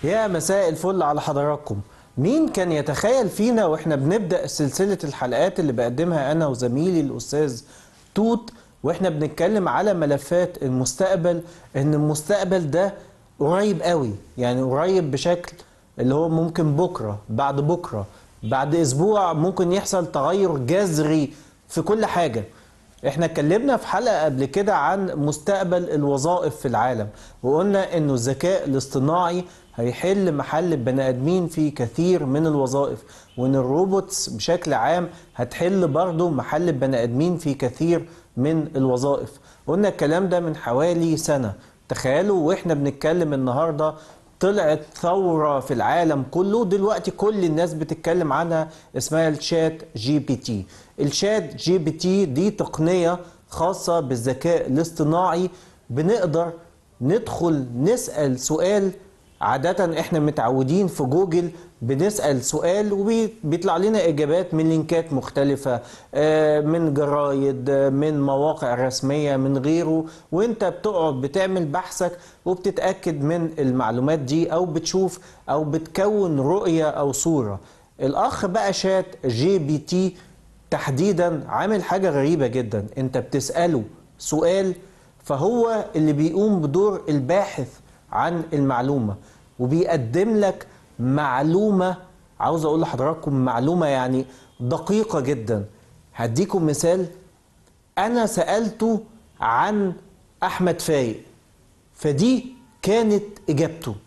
يا مساء الفل على حضراتكم مين كان يتخيل فينا واحنا بنبدأ سلسلة الحلقات اللي بقدمها أنا وزميلي الأستاذ توت واحنا بنتكلم على ملفات المستقبل إن المستقبل ده قريب قوي يعني قريب بشكل اللي هو ممكن بكرة بعد بكرة بعد أسبوع ممكن يحصل تغير جذري في كل حاجة احنا اتكلمنا في حلقة قبل كده عن مستقبل الوظائف في العالم وقلنا انه الذكاء الاصطناعي هيحل محل البني ادمين في كثير من الوظائف وان الروبوتس بشكل عام هتحل برضه محل البني ادمين في كثير من الوظائف قلنا الكلام ده من حوالي سنة تخيلوا واحنا بنتكلم النهارده طلعت ثورة في العالم كله دلوقتي كل الناس بتتكلم عنها اسمها الشات جي بي تي الشات جي بي تي دي تقنية خاصة بالذكاء الاصطناعي بنقدر ندخل نسأل سؤال عادة احنا متعودين في جوجل بنسأل سؤال وبيطلع لنا إجابات من لينكات مختلفة آه، من جرايد آه، من مواقع رسمية من غيره وانت بتقعد بتعمل بحثك وبتتأكد من المعلومات دي أو بتشوف أو بتكون رؤية أو صورة الأخ بقى شات جي بي تي تحديدا عامل حاجة غريبة جدا انت بتسأله سؤال فهو اللي بيقوم بدور الباحث عن المعلومة وبيقدم لك معلومة عاوز اقول لحضراتكم معلومة يعني دقيقة جدا هديكم مثال انا سألته عن احمد فايق فدي كانت اجابته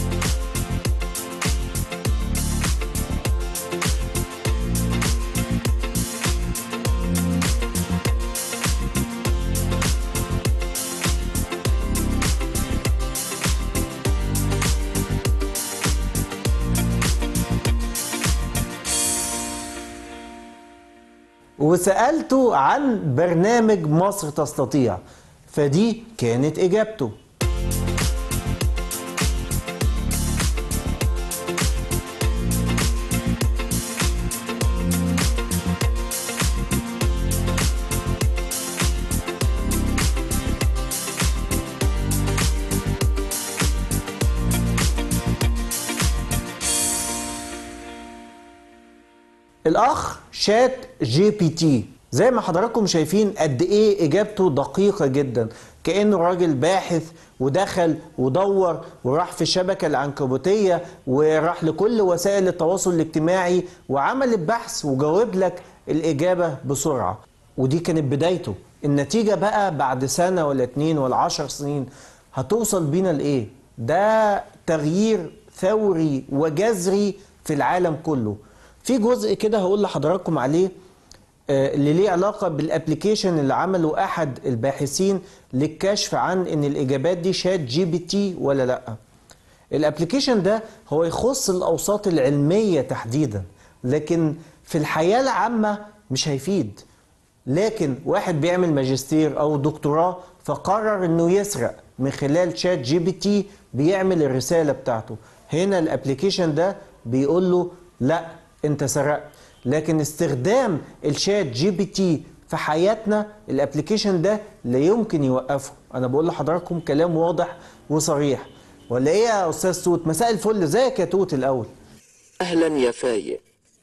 وسألته عن برنامج مصر تستطيع فدي كانت إجابته الاخ شات جي بي تي زي ما حضراتكم شايفين قد ايه اجابته دقيقه جدا كانه راجل باحث ودخل ودور وراح في الشبكه العنكبوتيه وراح لكل وسائل التواصل الاجتماعي وعمل البحث وجاوب لك الاجابه بسرعه ودي كانت بدايته النتيجه بقى بعد سنه ولا اتنين ولا عشر سنين هتوصل بينا لايه ده تغيير ثوري وجذري في العالم كله في جزء كده هقول لحضراتكم عليه آه، اللي ليه علاقة بالابليكيشن اللي عمله أحد الباحثين للكشف عن إن الإجابات دي شات جي بي تي ولا لأ. الابليكيشن ده هو يخص الأوساط العلمية تحديدا لكن في الحياة العامة مش هيفيد. لكن واحد بيعمل ماجستير أو دكتوراه فقرر إنه يسرق من خلال شات جي بي تي بيعمل الرسالة بتاعته. هنا الابليكيشن ده بيقول له لا انت سرقت لكن استخدام الشات جي بي تي في حياتنا الابلكيشن ده لا يمكن يوقفه انا بقول لحضراتكم كلام واضح وصريح ولا ايه يا استاذ توت مساء الفل ازيك يا توت الاول أهلا يا فايق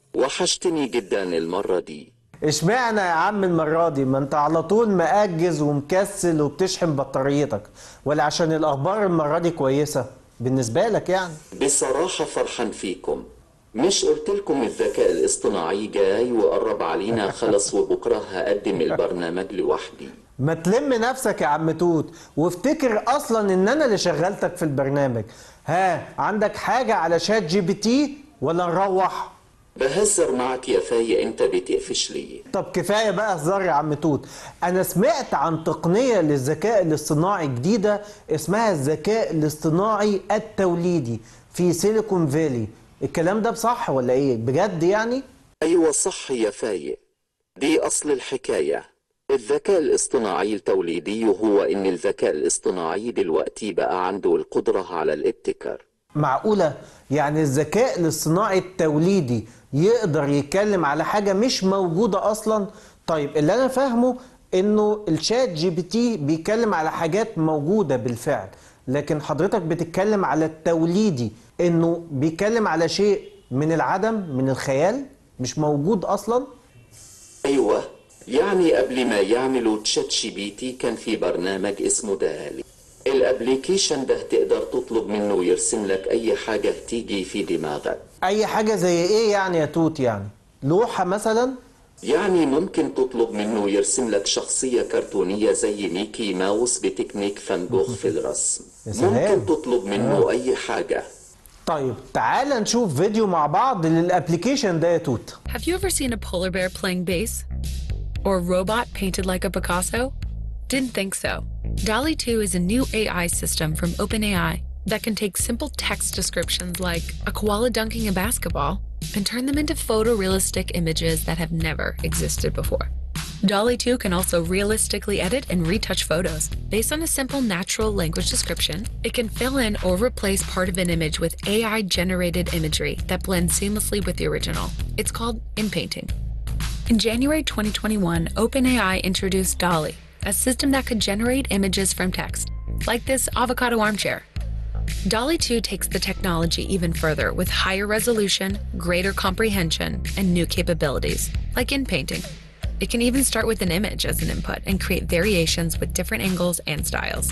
وحشتني جدا المرة دي اشمعنى يا عم المره دي ما انت على طول مأجز ومكسل وبتشحن بطاريتك ولا عشان الاخبار المره دي كويسه بالنسبه لك يعني بصراحة فرحان فيكم مش قلتلكم الذكاء الاصطناعي جاي وقرب علينا خلص وبكرة هقدم البرنامج لوحدي ما تلم نفسك يا عم توت وافتكر اصلا ان انا اللي شغلتك في البرنامج ها عندك حاجه على شات جي بي تي ولا نروح بهزر معك يا فايق انت بتقفش ليه طب كفايه بقى هزار يا عم توت انا سمعت عن تقنيه للذكاء الاصطناعي جديده اسمها الذكاء الاصطناعي التوليدي في سيليكون فالي الكلام ده بصح ولا ايه بجد يعني أيوة صح يا فايق دي أصل الحكاية الذكاء الاصطناعي التوليدي هو إن الذكاء الاصطناعي دلوقتي بقى عنده القدرة على الابتكار معقوله يعني الذكاء الاصطناعي التوليدي يقدر يتكلم على حاجه مش موجوده اصلا طيب اللي انا فاهمه انه الشات جي بي تي بيتكلم على حاجات موجوده بالفعل لكن حضرتك بتتكلم على التوليدي انه بيتكلم على شيء من العدم من الخيال مش موجود اصلا أيوة يعني قبل ما يعملوا تشات جي بي تي كان في برنامج اسمه دالي الابليكيشن ده تقدر تطلب منه يرسم لك أي حاجة تيجي في دماغك اي حاجة زي ايه يعني يا توت يعني لوحة مثلا يعني ممكن تطلب منه يرسم لك شخصية كرتونية زي ميكي ماوس بتكنيك فان جوخ في الرسم يا سلام. ممكن تطلب منه أي حاجة طيب تعال نشوف فيديو مع بعض للابليكيشن ده يا توت Have you ever seen a polar bear playing bass? Or a robot painted like a Picasso? Didn't think so. DALI 2 is a new AI system from OpenAI that can take simple text descriptions like a koala dunking a basketball and turn them into photorealistic images that have never existed before. DALI 2 can also realistically edit and retouch photos. Based on a simple natural language description, it can fill in or replace part of an image with AI generated imagery that blends seamlessly with the original. It's called inpainting. In January 2021, OpenAI introduced DALI, a system that could generate images from text, like this avocado armchair. DALI 2 takes the technology even further with higher resolution, greater comprehension, and new capabilities, like inpainting. It can even start with an image as an input and create variations with different angles and styles.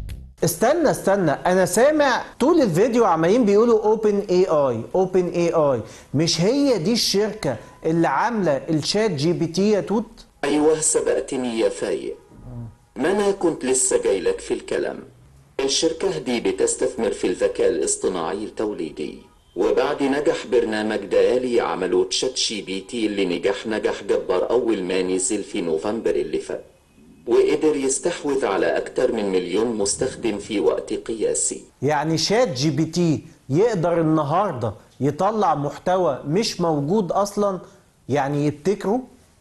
استنى استنى انا سامع طول الفيديو عمالين بيقولوا اوبن اي اي اوبن اي اي مش هي دي الشركة اللي عاملة الشات جي بي تي يا توت أيوة سبقتني يا فايق ما أنا كنت لسه جايلك في الكلام الشركة دي بتستثمر في الذكاء الاصطناعي التوليدي وبعد نجاح برنامج دالي عملوا تشات جي بي تي اللي نجح نجح جبار أول ما نزل في نوفمبر اللي فات وقدر يستحوذ على أكثر من مليون مستخدم في وقت قياسي يعني شات جي بي تي يقدر النهاردة يطلع محتوى مش موجود اصلا يعني يبتكره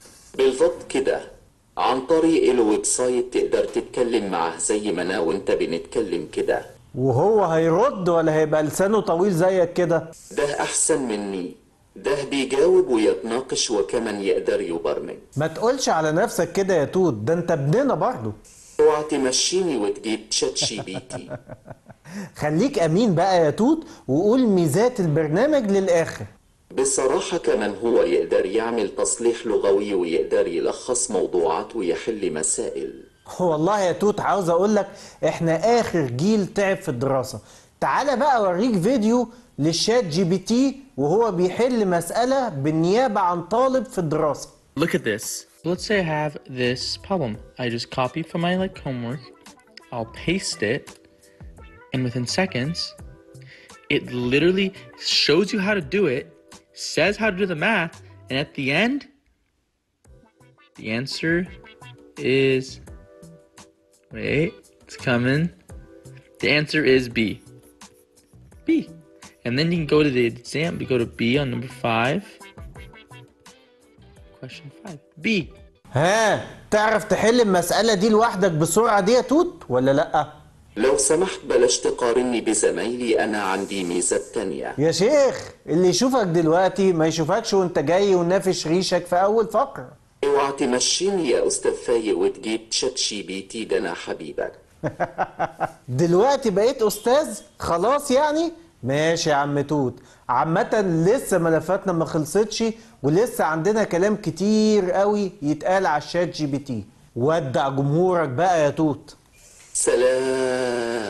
بالضبط كده عن طريق الويب سايت تقدر تتكلم معه زي ما أنا وأنت بنتكلم كده وهو هيرد ولا هيبقى لسانه طويل زيك كده ده أحسن مني ده بيجاوب ويتناقش وكمان يقدر يبرمج ما تقولش على نفسك كده يا توت ده انت ابننا برضه اوعى تمشيني وتجيب تشات جي بي تي خليك امين بقى يا توت وقول ميزات البرنامج للاخر بصراحة كمان هو يقدر يعمل تصليح لغوي ويقدر يلخص موضوعات ويحل مسائل والله يا توت عاوز اقول لك احنا اخر جيل تعب في الدراسة تعالى بقى اوريك فيديو للشات جي بي تي وهو بيحل مسألة بالنيابة عن طالب في الدراسة Look at this. Let's say I have this problem. I just copy from my like homework. I'll paste it, and within seconds, it literally shows you how to do it, says how to do the math, and at the end, the answer is wait, it's coming. The answer is B. B. And then you can go to the exam, we go to B on number five. Question five. B. ها تعرف تحل المسألة دي لوحدك بالسرعة دي يا توت ولا لأ؟ لو سمحت بلاش تقارني بزمايلي أنا عندي ميزة تانية يا شيخ اللي يشوفك دلوقتي ما يشوفكش وانت جاي ونافش ريشك في أول فقرة اوعى تمشيني يا أستاذ فايق وتجيب تشات جي بي تي ده أنا حبيبك دلوقتي بقيت أستاذ خلاص يعني؟ ماشي يا عم توت عامة لسه ملفاتنا ما خلصتش ولسه عندنا كلام كتير قوي يتقال على الشات جي بي تي ودع جمهورك بقى يا توت سلام